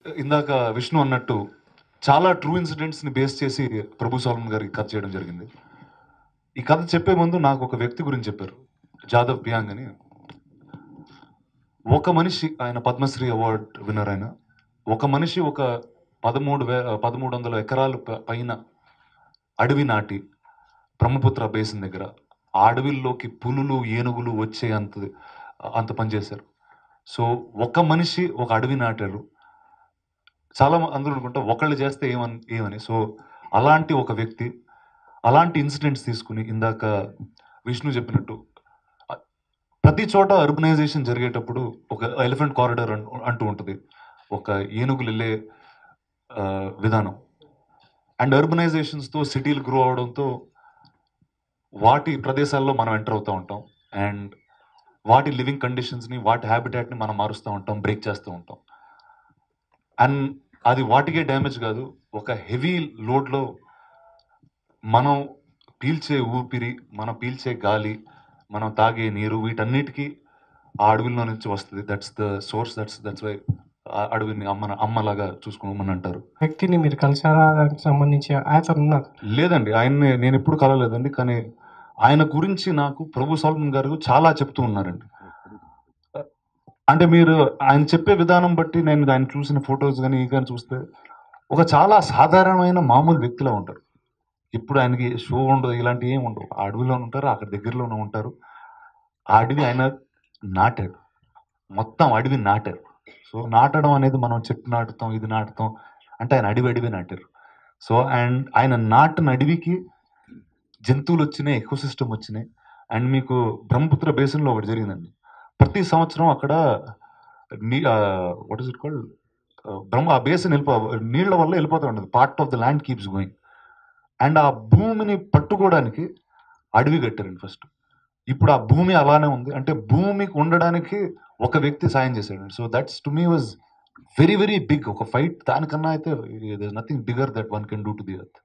ఇందాక విష్ణు అన్నట్టు చాలా ట్రూ ఇన్సిడెంట్స్ని బేస్ చేసి ప్రభు సాల్మన్ గారికి కథ చేయడం జరిగింది ఈ కథ చెప్పే ముందు నాకు ఒక వ్యక్తి గురించి చెప్పారు జాదవ్ పియాంగ్ అని ఒక మనిషి ఆయన పద్మశ్రీ అవార్డ్ విన్నర్ ఆయన ఒక మనిషి ఒక పదమూడు వే పదమూడు వందల ఎకరాలు ప- పైన అడవి నాటి బ్రహ్మపుత్ర బేసిన్ దగ్గర ఆ అడవిల్లోకి పులులు ఏనుగులు వచ్చే అంత అంత పనిచేశారు సో ఒక మనిషి ఒక అడవి నాటారు చాలా మ- అందరూ అనుకుంటా ఒకళ్ళు చేస్తే ఏమని ఏమని సో అలాంటి ఒక వ్యక్తి అలాంటి ఇన్సిడెంట్స్ తీసుకుని ఇందాక విష్ణు చెప్పినట్టు అ- ప్రతి చోట అర్బనైజేషన్ జరిగేటప్పుడు ఒక ఎలిఫెంట్ కారిడార్ అంటూ ఉంటుంది ఒక ఏనుగులు వెళ్ళే ఆ, విధానం అండ్ అర్బనైజేషన్స్తో సిటీలు గ్రో అవడంతో వాటి ప్రదేశాల్లో మనం ఎంటర్ అవుతూ ఉంటాం అండ్ వాటి లివింగ్ కండిషన్స్ని వాటి హ్యాబిటాట్ని మనం మారుస్తూ ఉంటాం బ్రేక్ చేస్తూ ఉంటాం అండ్ అది వాటికే డ్యామేజ్ కాదు ఒక హెవీ లోడ్లో మనం పీల్చే ఊపిరి మనం పీల్చే గాలి మనం తాగే నీరు వీటన్నిటికీ ఆ అడవిలో నుంచి వస్తుంది that's the source that's that's why అడవిని అమ్మ అమ్మలాగా చూసుకోమని అంటారు వ్యక్తిని మీరు కలిసారా దానికి సంబంధించి అతను ఉన్నారు లేదండి ఆయన్ని నేను ఎప్పుడు కలవలేదండి కానీ ఆయన గురించి నాకు ప్రభు సాల్మన్ గారు చాలా చెప్తూ ఉన్నారండి అంటే మీరు ఆయన చెప్పే విధానం బట్టి నేను ఆయన చూసిన ఫొటోస్ కానీ ఈ కానీ చూస్తే ఒక చాలా సాధారణమైన మామూలు వ్యక్తిలా ఉంటారు ఇప్పుడు ఆయనకి షో ఉండదు ఇలాంటివి ఏమి ఉండవు ఆ అడవిలో ఉంటారు అక్కడ దగ్గరలోనే ఉంటారు ఆ అడవి ఆయన నాటాడు మొత్తం అడవి నాటారు సో నాటడం అనేది మనం చెట్టు నాటుతాం ఇది నాటుతాం అంటే ఆయన అడవి అడవి నాటారు సో అండ్ ఆయన నాటిన అడవికి జంతువులు వచ్చినాయి ఎకో సిస్టమ్ వచ్చినాయి అండ్ మీకు బ్రహ్మపుత్ర బేసిన్లో ఒకటి జరిగిందండి ప్రతి సంవత్సరం అక్కడ నీ what is it called Brahma ఆ బేసిన్ వెళ్ళిపో నీళ్ళ వల్ల వెళ్ళిపోతూ ఉండదు part of the land keeps going and ఆ భూమిని పట్టుకోవడానికి అడవి కట్టారండి ఫస్ట్ ఇప్పుడు ఆ భూమి అలానే ఉంది అంటే భూమికి ఉండడానికి ఒక వ్యక్తి సాయం చేశాడు so that's to me was very very big ఒక ఫైట్ దానికన్నా అయితే nothing bigger that one can do to the earth